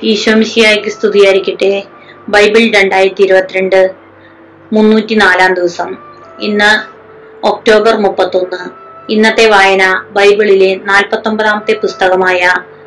ഈശോമിശിയായിക്ക് സ്തുതിയായിരിക്കട്ടെ ബൈബിൾ രണ്ടായിരത്തി ഇരുപത്തിരണ്ട് മുന്നൂറ്റി നാലാം ദിവസം ഇന്ന് ഒക്ടോബർ മുപ്പത്തൊന്ന് ഇന്നത്തെ വായന ബൈബിളിലെ നാൽപ്പത്തൊമ്പതാമത്തെ പുസ്തകമായ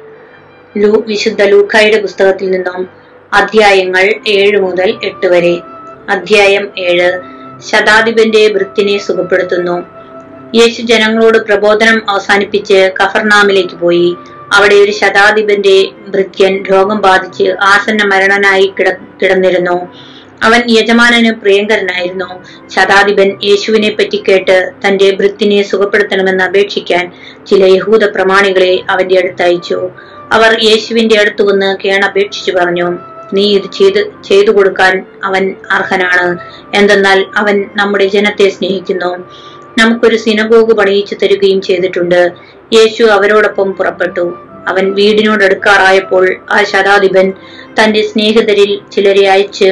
ലൂ വിശുദ്ധ ലൂക്കായുടെ പുസ്തകത്തിൽ നിന്നും അധ്യായങ്ങൾ ഏഴ് മുതൽ എട്ട് വരെ അധ്യായം ഏഴ് ശതാധിപന്റെ വൃത്തിനെ സുഖപ്പെടുത്തുന്നു യേശു ജനങ്ങളോട് പ്രബോധനം അവസാനിപ്പിച്ച് കഫർനാമിലേക്ക് പോയി അവിടെ ഒരു ശതാധിപന്റെ ഭൃത്യൻ രോഗം ബാധിച്ച് ആസന്ന മരണനായി കിട കിടന്നിരുന്നു അവൻ യജമാനന് പ്രിയങ്കരനായിരുന്നു ശതാധിപൻ യേശുവിനെ പറ്റി കേട്ട് തന്റെ ഭൃത്തിനെ സുഖപ്പെടുത്തണമെന്ന് അപേക്ഷിക്കാൻ ചില യഹൂദ പ്രമാണികളെ അവന്റെ അടുത്തയച്ചു അവർ യേശുവിന്റെ അടുത്ത് വന്ന് കേണപേക്ഷിച്ചു പറഞ്ഞു നീ ഇത് ചെയ്ത് ചെയ്തു കൊടുക്കാൻ അവൻ അർഹനാണ് എന്തെന്നാൽ അവൻ നമ്മുടെ ജനത്തെ സ്നേഹിക്കുന്നു നമുക്കൊരു സിനഗോഗ് പണിയിച്ചു തരികയും ചെയ്തിട്ടുണ്ട് യേശു അവരോടൊപ്പം പുറപ്പെട്ടു അവൻ വീടിനോടടുക്കാറായപ്പോൾ ആ ശതാധിപൻ തന്റെ സ്നേഹിതരിൽ ചിലരെ അയച്ച്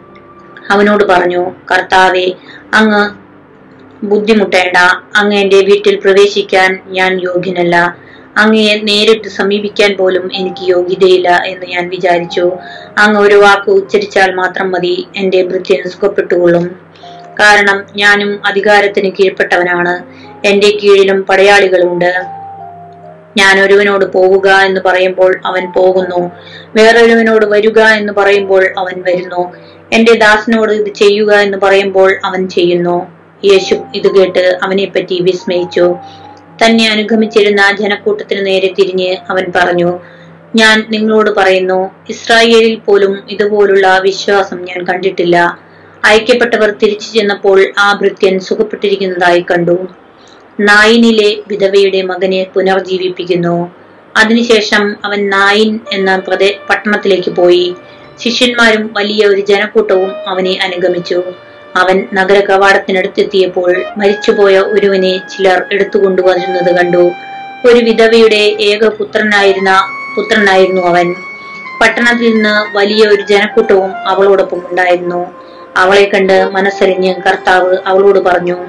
അവനോട് പറഞ്ഞു കർത്താവെ അങ്ങ് ബുദ്ധിമുട്ടേണ്ട അങ്ങ് എന്റെ വീട്ടിൽ പ്രവേശിക്കാൻ ഞാൻ യോഗ്യനല്ല അങ്ങയെ നേരിട്ട് സമീപിക്കാൻ പോലും എനിക്ക് യോഗ്യതയില്ല എന്ന് ഞാൻ വിചാരിച്ചു അങ്ങ് ഒരു വാക്ക് ഉച്ചരിച്ചാൽ മാത്രം മതി എന്റെ ഭൃത്യന് സുഖപ്പെട്ടുകൊള്ളും കാരണം ഞാനും അധികാരത്തിന് കീഴ്പ്പെട്ടവനാണ് എന്റെ കീഴിലും പടയാളികളുണ്ട് ഞാൻ ഒരുവനോട് പോവുക എന്ന് പറയുമ്പോൾ അവൻ പോകുന്നു വേറൊരുവനോട് വരിക എന്ന് പറയുമ്പോൾ അവൻ വരുന്നു എന്റെ ദാസനോട് ഇത് ചെയ്യുക എന്ന് പറയുമ്പോൾ അവൻ ചെയ്യുന്നു യേശു ഇത് കേട്ട് അവനെപ്പറ്റി വിസ്മയിച്ചു തന്നെ അനുഗമിച്ചിരുന്ന ജനക്കൂട്ടത്തിന് നേരെ തിരിഞ്ഞ് അവൻ പറഞ്ഞു ഞാൻ നിങ്ങളോട് പറയുന്നു ഇസ്രായേലിൽ പോലും ഇതുപോലുള്ള വിശ്വാസം ഞാൻ കണ്ടിട്ടില്ല അയക്കപ്പെട്ടവർ തിരിച്ചു ചെന്നപ്പോൾ ആ ഭൃത്യൻ സുഖപ്പെട്ടിരിക്കുന്നതായി കണ്ടു നായിനിലെ വിധവയുടെ മകനെ പുനർജീവിപ്പിക്കുന്നു അതിനുശേഷം അവൻ നായിൻ എന്ന പ്രദേ പട്ടണത്തിലേക്ക് പോയി ശിഷ്യന്മാരും വലിയ ഒരു ജനക്കൂട്ടവും അവനെ അനുഗമിച്ചു അവൻ നഗര കവാടത്തിനടുത്തെത്തിയപ്പോൾ മരിച്ചുപോയ ഒരുവനെ ചിലർ എടുത്തുകൊണ്ടുവരുന്നത് കണ്ടു ഒരു വിധവയുടെ ഏക പുത്രനായിരുന്ന പുത്രനായിരുന്നു അവൻ പട്ടണത്തിൽ നിന്ന് വലിയ ഒരു ജനക്കൂട്ടവും അവളോടൊപ്പം ഉണ്ടായിരുന്നു അവളെ കണ്ട് മനസ്സറിഞ്ഞ് കർത്താവ് അവളോട് പറഞ്ഞു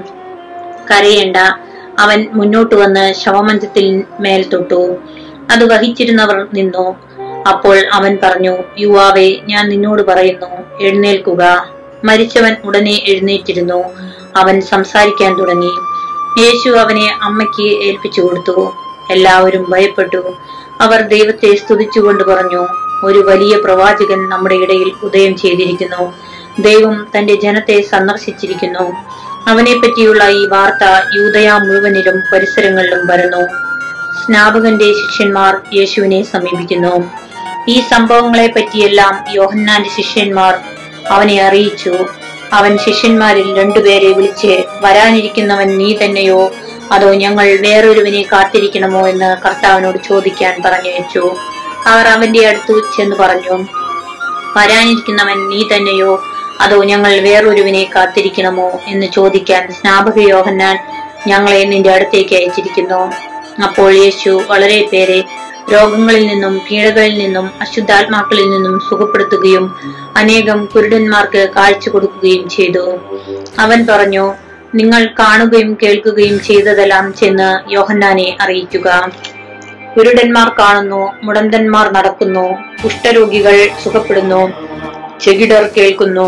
കരയേണ്ട അവൻ മുന്നോട്ട് വന്ന് ശവമഞ്ചത്തിൽ മേൽ തൊട്ടു അത് വഹിച്ചിരുന്നവർ നിന്നു അപ്പോൾ അവൻ പറഞ്ഞു യുവാവേ ഞാൻ നിന്നോട് പറയുന്നു എഴുന്നേൽക്കുക മരിച്ചവൻ ഉടനെ എഴുന്നേറ്റിരുന്നു അവൻ സംസാരിക്കാൻ തുടങ്ങി യേശു അവനെ അമ്മയ്ക്ക് ഏൽപ്പിച്ചു കൊടുത്തു എല്ലാവരും ഭയപ്പെട്ടു അവർ ദൈവത്തെ സ്തുതിച്ചുകൊണ്ട് പറഞ്ഞു ഒരു വലിയ പ്രവാചകൻ നമ്മുടെ ഇടയിൽ ഉദയം ചെയ്തിരിക്കുന്നു ദൈവം തന്റെ ജനത്തെ സന്ദർശിച്ചിരിക്കുന്നു അവനെ പറ്റിയുള്ള ഈ വാർത്ത യൂതയ മുഴുവനിലും പരിസരങ്ങളിലും വരുന്നു സ്നാപകന്റെ ശിഷ്യന്മാർ യേശുവിനെ സമീപിക്കുന്നു ഈ സംഭവങ്ങളെ പറ്റിയെല്ലാം യോഹന്നാന്റെ ശിഷ്യന്മാർ അവനെ അറിയിച്ചു അവൻ ശിഷ്യന്മാരിൽ രണ്ടുപേരെ വിളിച്ച് വരാനിരിക്കുന്നവൻ നീ തന്നെയോ അതോ ഞങ്ങൾ വേറൊരുവനെ കാത്തിരിക്കണമോ എന്ന് കർത്താവിനോട് ചോദിക്കാൻ പറഞ്ഞയച്ചു അവർ അവന്റെ അടുത്ത് ചെന്ന് പറഞ്ഞു വരാനിരിക്കുന്നവൻ നീ തന്നെയോ അതോ ഞങ്ങൾ വേറൊരുവിനെ കാത്തിരിക്കണമോ എന്ന് ചോദിക്കാൻ സ്നാപക യോഹന്നാൻ ഞങ്ങളെ നിന്റെ അടുത്തേക്ക് അയച്ചിരിക്കുന്നു അപ്പോൾ യേശു വളരെ പേരെ രോഗങ്ങളിൽ നിന്നും പീഡകളിൽ നിന്നും അശുദ്ധാത്മാക്കളിൽ നിന്നും സുഖപ്പെടുത്തുകയും അനേകം കുരുടന്മാർക്ക് കാഴ്ച കൊടുക്കുകയും ചെയ്തു അവൻ പറഞ്ഞു നിങ്ങൾ കാണുകയും കേൾക്കുകയും ചെയ്തതെല്ലാം ചെന്ന് യോഹന്നാനെ അറിയിക്കുക കുരുടന്മാർ കാണുന്നു മുടന്തന്മാർ നടക്കുന്നു കുഷ്ഠരോഗികൾ സുഖപ്പെടുന്നു ചെകിടർ കേൾക്കുന്നു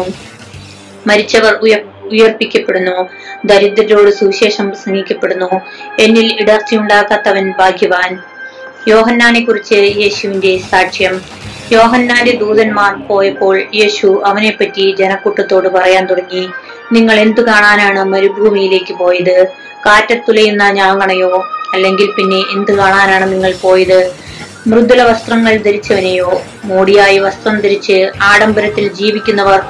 മരിച്ചവർ ഉയ ഉയർപ്പിക്കപ്പെടുന്നു ദരിദ്രരോട് സുവിശേഷം പ്രസംഗിക്കപ്പെടുന്നു എന്നിൽ ഇടർച്ചയുണ്ടാക്കാത്തവൻ ഭാഗ്യവാൻ യോഹന്നാനെ കുറിച്ച് യേശുവിന്റെ സാക്ഷ്യം യോഹന്നാന്റെ ദൂതന്മാർ പോയപ്പോൾ യേശു അവനെപ്പറ്റി ജനക്കൂട്ടത്തോട് പറയാൻ തുടങ്ങി നിങ്ങൾ എന്തു കാണാനാണ് മരുഭൂമിയിലേക്ക് പോയത് കാറ്റത്തുലയുന്ന ഞാങ്ങണയോ അല്ലെങ്കിൽ പിന്നെ എന്ത് കാണാനാണ് നിങ്ങൾ പോയത് മൃദുല വസ്ത്രങ്ങൾ ധരിച്ചവനെയോ മോടിയായി വസ്ത്രം ധരിച്ച് ആഡംബരത്തിൽ ജീവിക്കുന്നവർ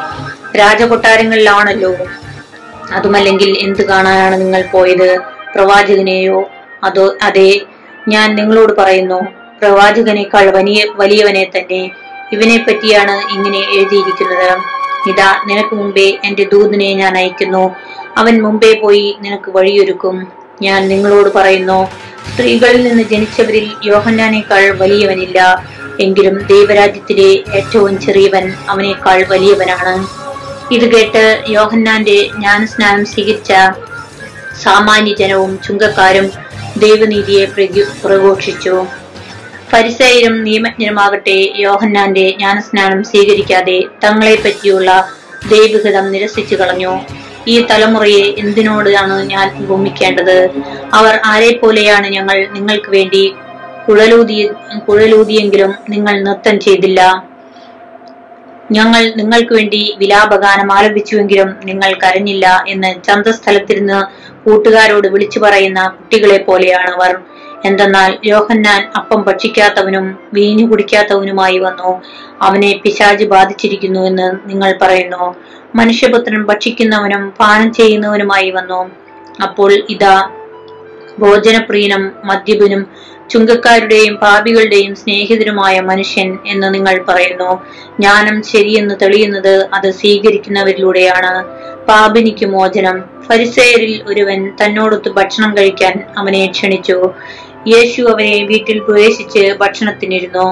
രാജകൊട്ടാരങ്ങളിലാണല്ലോ അതുമല്ലെങ്കിൽ എന്ത് കാണാനാണ് നിങ്ങൾ പോയത് പ്രവാചകനെയോ അതോ അതെ ഞാൻ നിങ്ങളോട് പറയുന്നു പ്രവാചകനേക്കാൾ വലിയ വലിയവനെ തന്നെ ഇവനെ പറ്റിയാണ് ഇങ്ങനെ എഴുതിയിരിക്കുന്നത് ഇതാ നിനക്ക് മുമ്പേ എന്റെ ദൂതനെ ഞാൻ അയക്കുന്നു അവൻ മുമ്പേ പോയി നിനക്ക് വഴിയൊരുക്കും ഞാൻ നിങ്ങളോട് പറയുന്നു സ്ത്രീകളിൽ നിന്ന് ജനിച്ചവരിൽ യോഹന്നാനേക്കാൾ വലിയവനില്ല എങ്കിലും ദൈവരാജ്യത്തിലെ ഏറ്റവും ചെറിയവൻ അവനേക്കാൾ വലിയവനാണ് ഇത് കേട്ട് യോഹന്നാന്റെ ജ്ഞാനസ്നാനം സ്വീകരിച്ച സാമാന്യ ജനവും ചുങ്കക്കാരും ദൈവനീതിയെ പ്രകി- പ്രഘോഷിച്ചു ഫരിസേയരും നിയമജ്ഞരുമാകട്ടെ യോഹന്നാന്റെ ജ്ഞാനസ്നാനം സ്വീകരിക്കാതെ തങ്ങളെ പറ്റിയുള്ള ദൈവഹിതം നിരസിച്ചു കളഞ്ഞു ഈ തലമുറയെ എന്തിനോടാണ് ഞാൻ ഉപമിക്കേണ്ടത് അവർ ആരെ പോലെയാണ് ഞങ്ങൾ നിങ്ങൾക്ക് വേണ്ടി കുഴലൂതി കുഴലൂതിയെങ്കിലും നിങ്ങൾ നൃത്തം ചെയ്തില്ല ഞങ്ങൾ നിങ്ങൾക്ക് വേണ്ടി വിലാപഗാനം ആലപിച്ചുവെങ്കിലും നിങ്ങൾ കരഞ്ഞില്ല എന്ന് ചന്തസ്ഥലത്തിരുന്ന് കൂട്ടുകാരോട് വിളിച്ചു പറയുന്ന കുട്ടികളെ പോലെയാണ് അവർ എന്തെന്നാൽ യോഹന്നാൻ അപ്പം ഭക്ഷിക്കാത്തവനും വീഞ്ഞു കുടിക്കാത്തവനുമായി വന്നു അവനെ പിശാജ് ബാധിച്ചിരിക്കുന്നു എന്ന് നിങ്ങൾ പറയുന്നു മനുഷ്യപുത്രൻ ഭക്ഷിക്കുന്നവനും പാനം ചെയ്യുന്നവനുമായി വന്നു അപ്പോൾ ഇതാ ഭോജനപ്രിയനും മദ്യപനും ചുങ്കക്കാരുടെയും പാപികളുടെയും സ്നേഹിതരുമായ മനുഷ്യൻ എന്ന് നിങ്ങൾ പറയുന്നു ജ്ഞാനം ശരിയെന്ന് തെളിയുന്നത് അത് സ്വീകരിക്കുന്നവരിലൂടെയാണ് പാപിനിക്ക് മോചനം ഫരിസേയരിൽ ഒരുവൻ തന്നോടൊത്ത് ഭക്ഷണം കഴിക്കാൻ അവനെ ക്ഷണിച്ചു യേശു അവനെ വീട്ടിൽ പ്രവേശിച്ച് ഭക്ഷണത്തിനിരുന്നു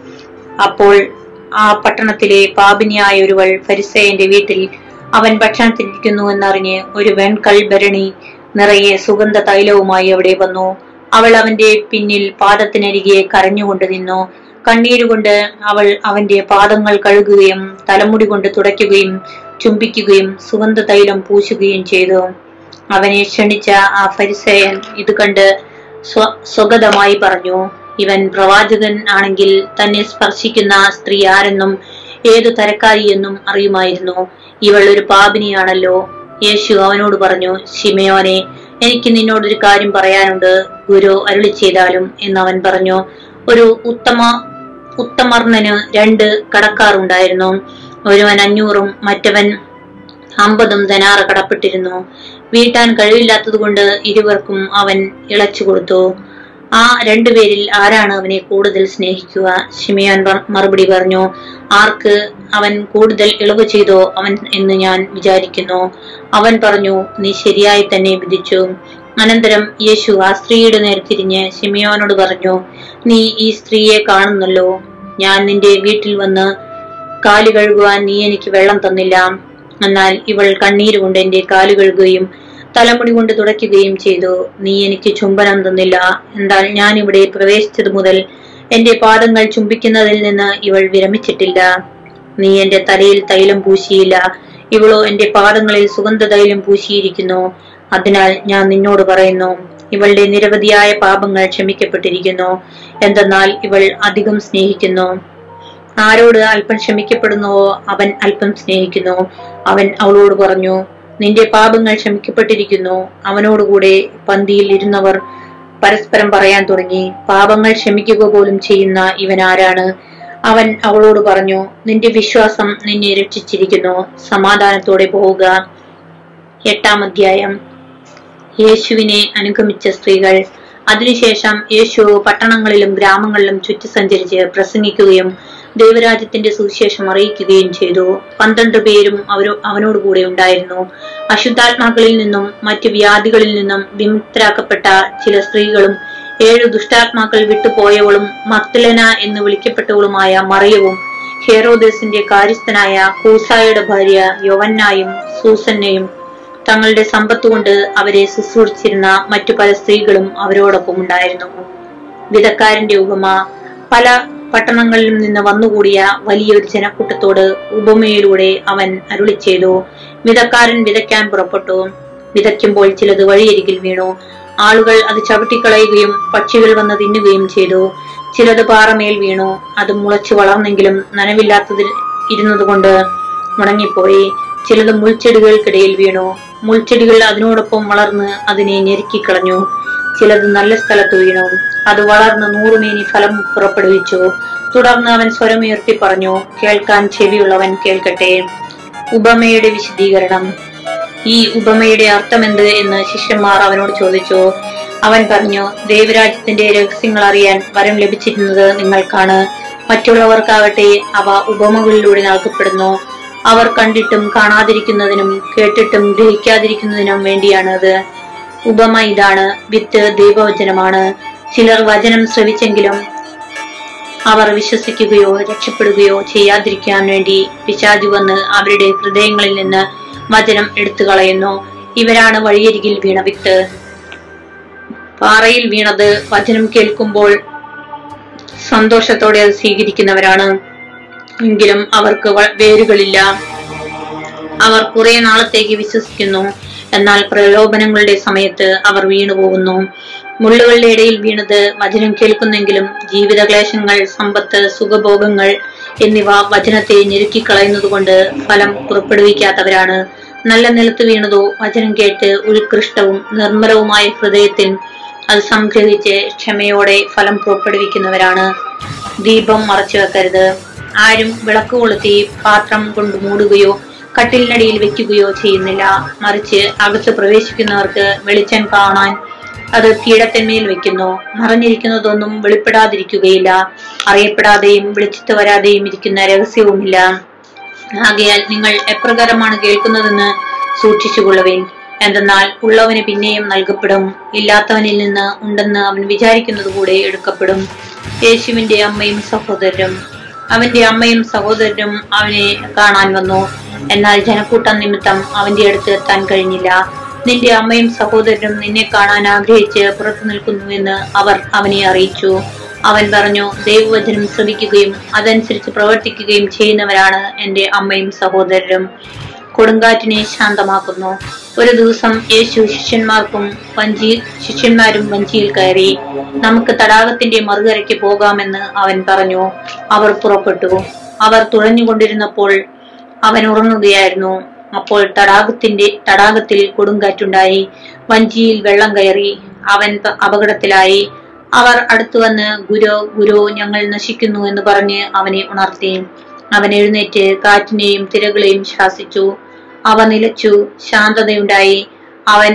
അപ്പോൾ ആ പട്ടണത്തിലെ പാപിനിയായ ഒരുവൾ ഫരിസേയന്റെ വീട്ടിൽ അവൻ ഭക്ഷണത്തിനിരിക്കുന്നു എന്നറിഞ്ഞ് ഒരു വെൺകൽ ഭരണി നിറയെ സുഗന്ധ തൈലവുമായി അവിടെ വന്നു അവൾ അവന്റെ പിന്നിൽ പാദത്തിനരികെ കരഞ്ഞുകൊണ്ട് നിന്നു കണ്ണീരുകൊണ്ട് അവൾ അവന്റെ പാദങ്ങൾ കഴുകുകയും തലമുടി കൊണ്ട് തുടയ്ക്കുകയും ചുംബിക്കുകയും സുഗന്ധ തൈലം പൂശുകയും ചെയ്തു അവനെ ക്ഷണിച്ച ആ ഫരിസേയൻ ഇത് കണ്ട് സ്വ സ്വഗതമായി പറഞ്ഞു ഇവൻ പ്രവാചകൻ ആണെങ്കിൽ തന്നെ സ്പർശിക്കുന്ന സ്ത്രീ ആരെന്നും ഏതു തരക്കാരിയെന്നും അറിയുമായിരുന്നു ഇവൾ ഒരു പാപിനിയാണല്ലോ യേശു അവനോട് പറഞ്ഞു ശിമയോനെ എനിക്ക് നിന്നോടൊരു കാര്യം പറയാനുണ്ട് ഗുരു അരുളി ചെയ്താലും എന്ന് അവൻ പറഞ്ഞു ഒരു ഉത്തമ ഉത്തമർണന് രണ്ട് കടക്കാർ ഉണ്ടായിരുന്നു ഒരുവൻ അഞ്ഞൂറും മറ്റവൻ അമ്പതും ധനാറ് കടപ്പെട്ടിരുന്നു വീട്ടാൻ കഴിവില്ലാത്തതുകൊണ്ട് ഇരുവർക്കും അവൻ ഇളച്ചു കൊടുത്തു ആ രണ്ടുപേരിൽ ആരാണ് അവനെ കൂടുതൽ സ്നേഹിക്കുക ഷിമിയാൻ പ- മറുപടി പറഞ്ഞു ആർക്ക് അവൻ കൂടുതൽ ഇളവ് ചെയ്തോ അവൻ എന്ന് ഞാൻ വിചാരിക്കുന്നു അവൻ പറഞ്ഞു നീ ശരിയായി തന്നെ വിധിച്ചു അനന്തരം യേശു ആ സ്ത്രീയുടെ നേരെ തിരിഞ്ഞ് ഷിമിയോനോട് പറഞ്ഞു നീ ഈ സ്ത്രീയെ കാണുന്നല്ലോ ഞാൻ നിന്റെ വീട്ടിൽ വന്ന് കാല് കഴുകുവാൻ നീ എനിക്ക് വെള്ളം തന്നില്ല എന്നാൽ ഇവൾ കണ്ണീര് കൊണ്ട് എന്റെ കാല് കഴുകുകയും തലമുടി കൊണ്ട് തുടയ്ക്കുകയും ചെയ്തു നീ എനിക്ക് ചുംബനം തന്നില്ല എന്നാൽ ഞാൻ ഇവിടെ പ്രവേശിച്ചത് മുതൽ എന്റെ പാദങ്ങൾ ചുംബിക്കുന്നതിൽ നിന്ന് ഇവൾ വിരമിച്ചിട്ടില്ല നീ എന്റെ തലയിൽ തൈലം പൂശിയില്ല ഇവളോ എന്റെ പാദങ്ങളിൽ സുഗന്ധ തൈലം പൂശിയിരിക്കുന്നു അതിനാൽ ഞാൻ നിന്നോട് പറയുന്നു ഇവളുടെ നിരവധിയായ പാപങ്ങൾ ക്ഷമിക്കപ്പെട്ടിരിക്കുന്നു എന്തെന്നാൽ ഇവൾ അധികം സ്നേഹിക്കുന്നു ആരോട് അല്പം ക്ഷമിക്കപ്പെടുന്നുവോ അവൻ അല്പം സ്നേഹിക്കുന്നു അവൻ അവളോട് പറഞ്ഞു നിന്റെ പാപങ്ങൾ ക്ഷമിക്കപ്പെട്ടിരിക്കുന്നു അവനോടുകൂടെ പന്തിയിൽ ഇരുന്നവർ പരസ്പരം പറയാൻ തുടങ്ങി പാപങ്ങൾ ക്ഷമിക്കുക പോലും ചെയ്യുന്ന ഇവൻ ആരാണ് അവൻ അവളോട് പറഞ്ഞു നിന്റെ വിശ്വാസം നിന്നെ രക്ഷിച്ചിരിക്കുന്നു സമാധാനത്തോടെ പോവുക എട്ടാം അധ്യായം യേശുവിനെ അനുഗമിച്ച സ്ത്രീകൾ അതിനുശേഷം യേശു പട്ടണങ്ങളിലും ഗ്രാമങ്ങളിലും ചുറ്റി സഞ്ചരിച്ച് പ്രസംഗിക്കുകയും ദൈവരാജ്യത്തിന്റെ സുവിശേഷം അറിയിക്കുകയും ചെയ്തു പന്ത്രണ്ട് പേരും അവരോ അവനോട് കൂടെ ഉണ്ടായിരുന്നു അശുദ്ധാത്മാക്കളിൽ നിന്നും മറ്റു വ്യാധികളിൽ നിന്നും വിമുക്തരാക്കപ്പെട്ട ചില സ്ത്രീകളും ഏഴു ദുഷ്ടാത്മാക്കൾ വിട്ടുപോയവളും മക്തലന എന്ന് വിളിക്കപ്പെട്ടവളുമായ മറിയവും ഹേറോദേസിന്റെ കാര്യസ്ഥനായ കൂസായുടെ ഭാര്യ യൊവന്നായും സൂസന്നയും തങ്ങളുടെ സമ്പത്ത് കൊണ്ട് അവരെ ശുശ്രൂഷിച്ചിരുന്ന മറ്റു പല സ്ത്രീകളും അവരോടൊപ്പം ഉണ്ടായിരുന്നു വിധക്കാരന്റെ ഉപമ പല പട്ടണങ്ങളിലും നിന്ന് വന്നുകൂടിയ വലിയൊരു ജനക്കൂട്ടത്തോട് ഉപമയിലൂടെ അവൻ അരുളി ചെയ്തു വിധക്കാരൻ വിതയ്ക്കാൻ പുറപ്പെട്ടു വിതയ്ക്കുമ്പോൾ ചിലത് വഴിയരികിൽ വീണു ആളുകൾ അത് ചവിട്ടിക്കളയുകയും പക്ഷികൾ വന്ന് തിന്നുകയും ചെയ്തു ചിലത് പാറമേൽ വീണു അത് മുളച്ചു വളർന്നെങ്കിലും നനവില്ലാത്തതിൽ ഇരുന്നതുകൊണ്ട് ഉണങ്ങിപ്പോയി ചിലത് മുൾച്ചെടികൾക്കിടയിൽ വീണു മുൾച്ചെടികൾ അതിനോടൊപ്പം വളർന്ന് അതിനെ ഞെരുക്കിക്കളഞ്ഞു ചിലത് നല്ല സ്ഥലത്ത് വീണു അത് വളർന്ന് നൂറുമേനി ഫലം പുറപ്പെടുവിച്ചു തുടർന്ന് അവൻ സ്വരമുയർത്തി പറഞ്ഞു കേൾക്കാൻ ചെവിയുള്ളവൻ കേൾക്കട്ടെ ഉപമയുടെ വിശദീകരണം ഈ ഉപമയുടെ അർത്ഥമെന്ത് എന്ന് ശിഷ്യന്മാർ അവനോട് ചോദിച്ചു അവൻ പറഞ്ഞു ദൈവരാജ്യത്തിന്റെ രഹസ്യങ്ങൾ അറിയാൻ വരം ലഭിച്ചിരുന്നത് നിങ്ങൾക്കാണ് മറ്റുള്ളവർക്കാകട്ടെ അവ ഉപമകളിലൂടെ നൽകപ്പെടുന്നു അവർ കണ്ടിട്ടും കാണാതിരിക്കുന്നതിനും കേട്ടിട്ടും ഗ്രഹിക്കാതിരിക്കുന്നതിനും വേണ്ടിയാണത് ഉപമ ഇതാണ് വിത്ത് ദൈവവചനമാണ് ചിലർ വചനം ശ്രവിച്ചെങ്കിലും അവർ വിശ്വസിക്കുകയോ രക്ഷപ്പെടുകയോ ചെയ്യാതിരിക്കാൻ വേണ്ടി പിശാചു വന്ന് അവരുടെ ഹൃദയങ്ങളിൽ നിന്ന് വചനം എടുത്തു കളയുന്നു ഇവരാണ് വഴിയരികിൽ വീണ വിത്ത് പാറയിൽ വീണത് വചനം കേൾക്കുമ്പോൾ സന്തോഷത്തോടെ അത് സ്വീകരിക്കുന്നവരാണ് എങ്കിലും അവർക്ക് വ- വേരുകളില്ല അവർ കുറെ നാളത്തേക്ക് വിശ്വസിക്കുന്നു എന്നാൽ പ്രലോഭനങ്ങളുടെ സമയത്ത് അവർ വീണുപോകുന്നു മുള്ളുകളുടെ ഇടയിൽ വീണത് വചനം കേൾക്കുന്നെങ്കിലും ജീവിതക്ലേശങ്ങൾ സമ്പത്ത് സുഖഭോഗങ്ങൾ എന്നിവ വചനത്തെ ഞെരുക്കിക്കളയുന്നതുകൊണ്ട് ഫലം പുറപ്പെടുവിക്കാത്തവരാണ് നല്ല നിലത്ത് വീണതോ വചനം കേട്ട് ഉത്കൃഷ്ടവും നിർമ്മലവുമായ ഹൃദയത്തിൽ അത് സംഗ്രഹിച്ച് ക്ഷമയോടെ ഫലം പുറപ്പെടുവിക്കുന്നവരാണ് ദീപം മറച്ചു വെക്കരുത് ആരും വിളക്ക് കൊളുത്തി പാത്രം കൊണ്ട് മൂടുകയോ കട്ടിലിനടിയിൽ വെക്കുകയോ ചെയ്യുന്നില്ല മറിച്ച് അകത്ത് പ്രവേശിക്കുന്നവർക്ക് വെളിച്ചം കാണാൻ അത് കീടത്തിന്മേൽ വെക്കുന്നു മറഞ്ഞിരിക്കുന്നതൊന്നും വെളിപ്പെടാതിരിക്കുകയില്ല അറിയപ്പെടാതെയും വെളിച്ചത്ത് വരാതെയും ഇരിക്കുന്ന രഹസ്യവുമില്ല ആകയാൽ നിങ്ങൾ എപ്രകാരമാണ് കേൾക്കുന്നതെന്ന് സൂക്ഷിച്ചുകൊള്ളുവിൻ എന്തെന്നാൽ ഉള്ളവന് പിന്നെയും നൽകപ്പെടും ഇല്ലാത്തവനിൽ നിന്ന് ഉണ്ടെന്ന് അവൻ വിചാരിക്കുന്നത് കൂടെ എടുക്കപ്പെടും യേശുവിന്റെ അമ്മയും സഹോദരരും അവന്റെ അമ്മയും സഹോദരരും അവനെ കാണാൻ വന്നു എന്നാൽ ജനക്കൂട്ടം നിമിത്തം അവന്റെ അടുത്ത് എത്താൻ കഴിഞ്ഞില്ല നിന്റെ അമ്മയും സഹോദരനും നിന്നെ കാണാൻ ആഗ്രഹിച്ച് പുറത്തു നിൽക്കുന്നുവെന്ന് അവർ അവനെ അറിയിച്ചു അവൻ പറഞ്ഞു ദൈവവചനം ശ്രവിക്കുകയും അതനുസരിച്ച് പ്രവർത്തിക്കുകയും ചെയ്യുന്നവരാണ് എന്റെ അമ്മയും സഹോദരരും കൊടുങ്കാറ്റിനെ ശാന്തമാക്കുന്നു ഒരു ദിവസം യേശു ശിഷ്യന്മാർക്കും വഞ്ചി ശിഷ്യന്മാരും വഞ്ചിയിൽ കയറി നമുക്ക് തടാകത്തിന്റെ മറുകരയ്ക്ക് പോകാമെന്ന് അവൻ പറഞ്ഞു അവർ പുറപ്പെട്ടു അവർ തുഴഞ്ഞുകൊണ്ടിരുന്നപ്പോൾ അവൻ ഉറങ്ങുകയായിരുന്നു അപ്പോൾ തടാകത്തിന്റെ തടാകത്തിൽ കൊടുങ്കാറ്റുണ്ടായി വഞ്ചിയിൽ വെള്ളം കയറി അവൻ പ- അപകടത്തിലായി അവർ അടുത്തു വന്ന് ഗുരു ഗുരു ഞങ്ങൾ നശിക്കുന്നു എന്ന് പറഞ്ഞ് അവനെ ഉണർത്തി അവൻ എഴുന്നേറ്റ് കാറ്റിനെയും തിരകളെയും ശാസിച്ചു അവ നിലച്ചു ശാന്തതയുണ്ടായി അവൻ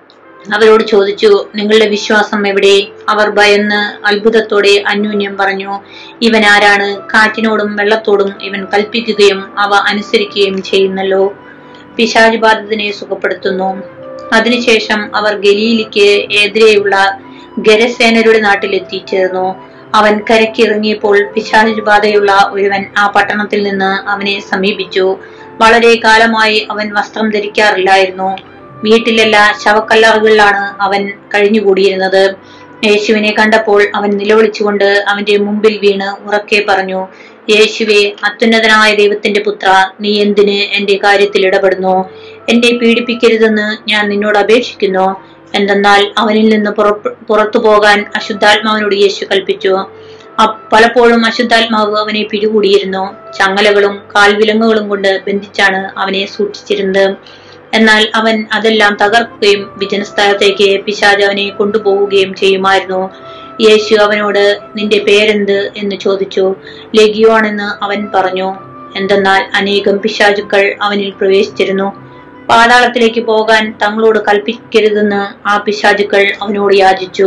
അവരോട് ചോദിച്ചു നിങ്ങളുടെ വിശ്വാസം എവിടെ അവർ ഭയന്ന് അത്ഭുതത്തോടെ അന്യോന്യം പറഞ്ഞു ഇവൻ ആരാണ് കാറ്റിനോടും വെള്ളത്തോടും ഇവൻ കൽപ്പിക്കുകയും അവ അനുസരിക്കുകയും ചെയ്യുന്നല്ലോ പിശാച് ബാധിതനെ സുഖപ്പെടുത്തുന്നു അതിനുശേഷം അവർ ഗലീലിക്ക് എതിരെയുള്ള ഗരസേനരുടെ നാട്ടിൽ എത്തിച്ചേർന്നു അവൻ കരയ്ക്ക് ഇറങ്ങിയപ്പോൾ പിശാച് ബാധയുള്ള ഒരുവൻ ആ പട്ടണത്തിൽ നിന്ന് അവനെ സമീപിച്ചു വളരെ കാലമായി അവൻ വസ്ത്രം ധരിക്കാറില്ലായിരുന്നു വീട്ടിലെല്ലാ ശവക്കല്ലറുകളിലാണ് അവൻ കഴിഞ്ഞുകൂടിയിരുന്നത് യേശുവിനെ കണ്ടപ്പോൾ അവൻ നിലവിളിച്ചുകൊണ്ട് അവന്റെ മുമ്പിൽ വീണ് ഉറക്കെ പറഞ്ഞു യേശുവെ അത്യുന്നതനായ ദൈവത്തിന്റെ പുത്ര നീ എന്തിന് എന്റെ കാര്യത്തിൽ ഇടപെടുന്നു എന്നെ പീഡിപ്പിക്കരുതെന്ന് ഞാൻ നിന്നോട് അപേക്ഷിക്കുന്നു എന്തെന്നാൽ അവനിൽ നിന്ന് പുറപ്പെ- പുറത്തു പോകാൻ അശുദ്ധാത്മാവിനോട് യേശു കൽപ്പിച്ചു അ- പലപ്പോഴും അശുദ്ധാത്മാവ് അവനെ പിടികൂടിയിരുന്നു ചങ്ങലകളും കാൽവിലങ്ങുകളും കൊണ്ട് ബന്ധിച്ചാണ് അവനെ സൂക്ഷിച്ചിരുന്നത് എന്നാൽ അവൻ അതെല്ലാം തകർക്കുകയും വിജനസ്ഥലത്തേക്ക് പിശാജ് അവനെ കൊണ്ടുപോവുകയും ചെയ്യുമായിരുന്നു യേശു അവനോട് നിന്റെ പേരെന്ത് എന്ന് ചോദിച്ചു ലഗിയോൺ എന്ന് അവൻ പറഞ്ഞു എന്തെന്നാൽ അനേകം പിശാചുക്കൾ അവനിൽ പ്രവേശിച്ചിരുന്നു പാതാളത്തിലേക്ക് പോകാൻ തങ്ങളോട് കൽപ്പിക്കരുതെന്ന് ആ പിശാചുക്കൾ അവനോട് യാചിച്ചു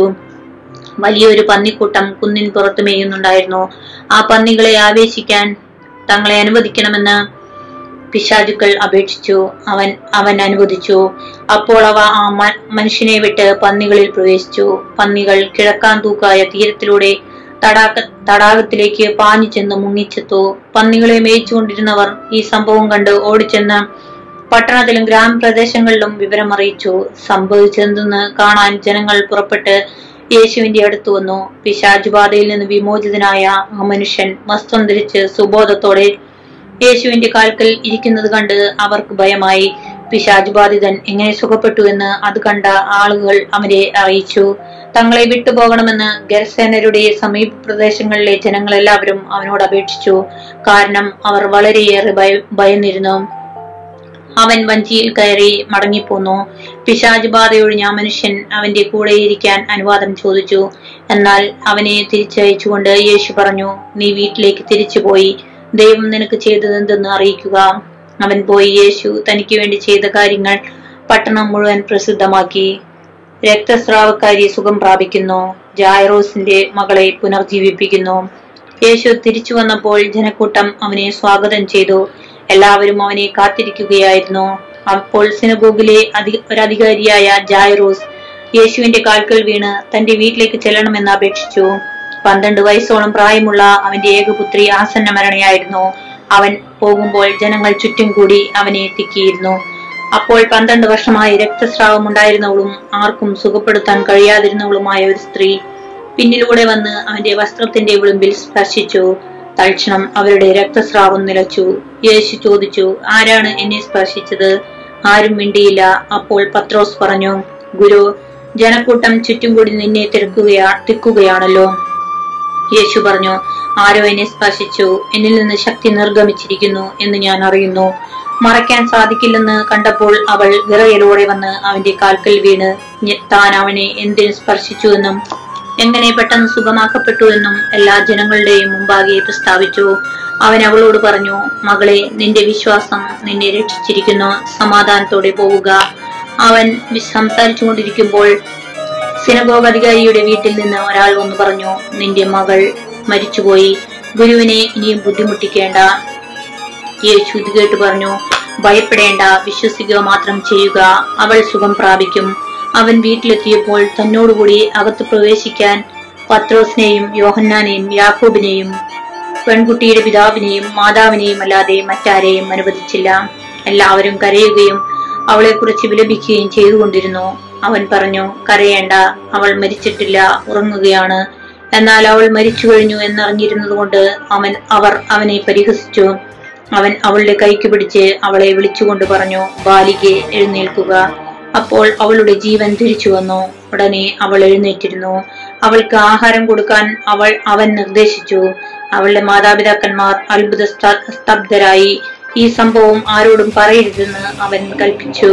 വലിയൊരു പന്നിക്കൂട്ടം കുന്നിൻ പുറത്ത് മേയുന്നുണ്ടായിരുന്നു ആ പന്നികളെ ആവേശിക്കാൻ തങ്ങളെ അനുവദിക്കണമെന്ന് പിശാചുക്കൾ അപേക്ഷിച്ചു അവൻ അവൻ അനുവദിച്ചു അപ്പോൾ അവ ആ മ- മനുഷ്യനെ വിട്ട് പന്നികളിൽ പ്രവേശിച്ചു പന്നികൾ കിഴക്കാൻ തൂക്കായ തീരത്തിലൂടെ തടാക തടാകത്തിലേക്ക് പാഞ്ഞു ചെന്ന് മുങ്ങിച്ചെത്തു പന്നികളെ മേയിച്ചുകൊണ്ടിരുന്നവർ ഈ സംഭവം കണ്ട് ഓടിച്ചെന്ന് പട്ടണത്തിലും ഗ്രാമപ്രദേശങ്ങളിലും വിവരം അറിയിച്ചു സംഭവിച്ചതെന്ന് കാണാൻ ജനങ്ങൾ പുറപ്പെട്ട് യേശുവിന്റെ അടുത്ത് വന്നു പിശാചുബാധയിൽ നിന്ന് വിമോചിതനായ ആ മനുഷ്യൻ വസ്ത്രം ധരിച്ച് സുബോധത്തോടെ യേശുവിന്റെ കാൽക്കൽ ഇരിക്കുന്നത് കണ്ട് അവർക്ക് ഭയമായി പിശാചുബാധിതൻ എങ്ങനെ സുഖപ്പെട്ടു എന്ന് അത് കണ്ട ആളുകൾ അവരെ അറിയിച്ചു തങ്ങളെ വിട്ടുപോകണമെന്ന് ഗരസേനരുടെ സമീപ പ്രദേശങ്ങളിലെ ജനങ്ങളെല്ലാവരും അവനോട് അപേക്ഷിച്ചു കാരണം അവർ വളരെയേറെ ഭയ ഭയന്നിരുന്നു അവൻ വഞ്ചിയിൽ കയറി മടങ്ങിപ്പോന്നു പിശാജ് ബാധയൊഴിഞ്ഞ ആ മനുഷ്യൻ അവന്റെ കൂടെ ഇരിക്കാൻ അനുവാദം ചോദിച്ചു എന്നാൽ അവനെ തിരിച്ചയച്ചുകൊണ്ട് യേശു പറഞ്ഞു നീ വീട്ടിലേക്ക് തിരിച്ചുപോയി ദൈവം നിനക്ക് ചെയ്തതെന്തെന്ന് അറിയിക്കുക അവൻ പോയി യേശു തനിക്ക് വേണ്ടി ചെയ്ത കാര്യങ്ങൾ പട്ടണം മുഴുവൻ പ്രസിദ്ധമാക്കി രക്തസ്രാവക്കാരി സുഖം പ്രാപിക്കുന്നു ജായറോസിന്റെ മകളെ പുനർജീവിപ്പിക്കുന്നു യേശു തിരിച്ചു വന്നപ്പോൾ ജനക്കൂട്ടം അവനെ സ്വാഗതം ചെയ്തു എല്ലാവരും അവനെ കാത്തിരിക്കുകയായിരുന്നു അപ്പോൾ സിനഗോഗിലെ അധി- ഒരധികാരിയായ ജായറോസ് യേശുവിന്റെ കാൽക്കൽ വീണ് തന്റെ വീട്ടിലേക്ക് ചെല്ലണമെന്ന് അപേക്ഷിച്ചു പന്ത്രണ്ട് വയസ്സോളം പ്രായമുള്ള അവന്റെ ഏകപുത്രി ആസന്ന മരണയായിരുന്നു അവൻ പോകുമ്പോൾ ജനങ്ങൾ ചുറ്റും കൂടി അവനെ തിക്കിയിരുന്നു അപ്പോൾ പന്ത്രണ്ട് വർഷമായി രക്തസ്രാവം ഉണ്ടായിരുന്നവളും ആർക്കും സുഖപ്പെടുത്താൻ കഴിയാതിരുന്നവളുമായ ഒരു സ്ത്രീ പിന്നിലൂടെ വന്ന് അവന്റെ വസ്ത്രത്തിന്റെ വിളിമ്പിൽ സ്പർശിച്ചു തൽക്ഷണം അവരുടെ രക്തസ്രാവം നിലച്ചു യേശു ചോദിച്ചു ആരാണ് എന്നെ സ്പർശിച്ചത് ആരും മിണ്ടിയില്ല അപ്പോൾ പത്രോസ് പറഞ്ഞു ഗുരു ജനക്കൂട്ടം ചുറ്റും കൂടി നിന്നെ തിരക്കുകയാ തിക്കുകയാണല്ലോ യേശു പറഞ്ഞു ആരോ എന്നെ സ്പർശിച്ചു എന്നിൽ നിന്ന് ശക്തി നിർഗമിച്ചിരിക്കുന്നു എന്ന് ഞാൻ അറിയുന്നു മറയ്ക്കാൻ സാധിക്കില്ലെന്ന് കണ്ടപ്പോൾ അവൾ വിറയലോടെ വന്ന് അവന്റെ കാൽക്കൽ വീണ് ഞ- താൻ അവനെ എന്തിനു സ്പർശിച്ചു എന്നും എങ്ങനെ പെട്ടെന്ന് സുഖമാക്കപ്പെട്ടു എന്നും എല്ലാ ജനങ്ങളുടെയും മുമ്പാകെ പ്രസ്താവിച്ചു അവൻ അവളോട് പറഞ്ഞു മകളെ നിന്റെ വിശ്വാസം നിന്നെ രക്ഷിച്ചിരിക്കുന്നു സമാധാനത്തോടെ പോവുക അവൻ വി- സംസാരിച്ചുകൊണ്ടിരിക്കുമ്പോൾ സിനഗോഗ് അധികാരിയുടെ വീട്ടിൽ നിന്ന് ഒരാൾ വന്നു പറഞ്ഞു നിന്റെ മകൾ മരിച്ചുപോയി ഗുരുവിനെ ഇനിയും ബുദ്ധിമുട്ടിക്കേണ്ട യേശു ഇത് കേട്ട് പറഞ്ഞു ഭയപ്പെടേണ്ട വിശ്വസിക്കുക മാത്രം ചെയ്യുക അവൾ സുഖം പ്രാപിക്കും അവൻ വീട്ടിലെത്തിയപ്പോൾ തന്നോടുകൂടി അകത്ത് പ്രവേശിക്കാൻ പത്രോസിനെയും യോഹന്നാനെയും യാക്കോബിനെയും പെൺകുട്ടിയുടെ പിതാവിനെയും മാതാവിനെയും അല്ലാതെ മറ്റാരെയും അനുവദിച്ചില്ല എല്ലാവരും കരയുകയും അവളെക്കുറിച്ച് വിലപിക്കുകയും ചെയ്തുകൊണ്ടിരുന്നു അവൻ പറഞ്ഞു കരയേണ്ട അവൾ മരിച്ചിട്ടില്ല ഉറങ്ങുകയാണ് എന്നാൽ അവൾ മരിച്ചു കഴിഞ്ഞു എന്നറിഞ്ഞിരുന്നതുകൊണ്ട് അവൻ അവർ അവനെ പരിഹസിച്ചു അവൻ അവളുടെ കൈക്ക് പിടിച്ച് അവളെ വിളിച്ചുകൊണ്ട് പറഞ്ഞു ബാലികെ എഴുന്നേൽക്കുക അപ്പോൾ അവളുടെ ജീവൻ തിരിച്ചു വന്നു ഉടനെ അവൾ എഴുന്നേറ്റിരുന്നു അവൾക്ക് ആഹാരം കൊടുക്കാൻ അവൾ അവൻ നിർദ്ദേശിച്ചു അവളുടെ മാതാപിതാക്കന്മാർ അത്ഭുത സ്ത- സ്തബ്ധരായി ഈ സംഭവം ആരോടും പറയരുതെന്ന് അവൻ കൽപ്പിച്ചു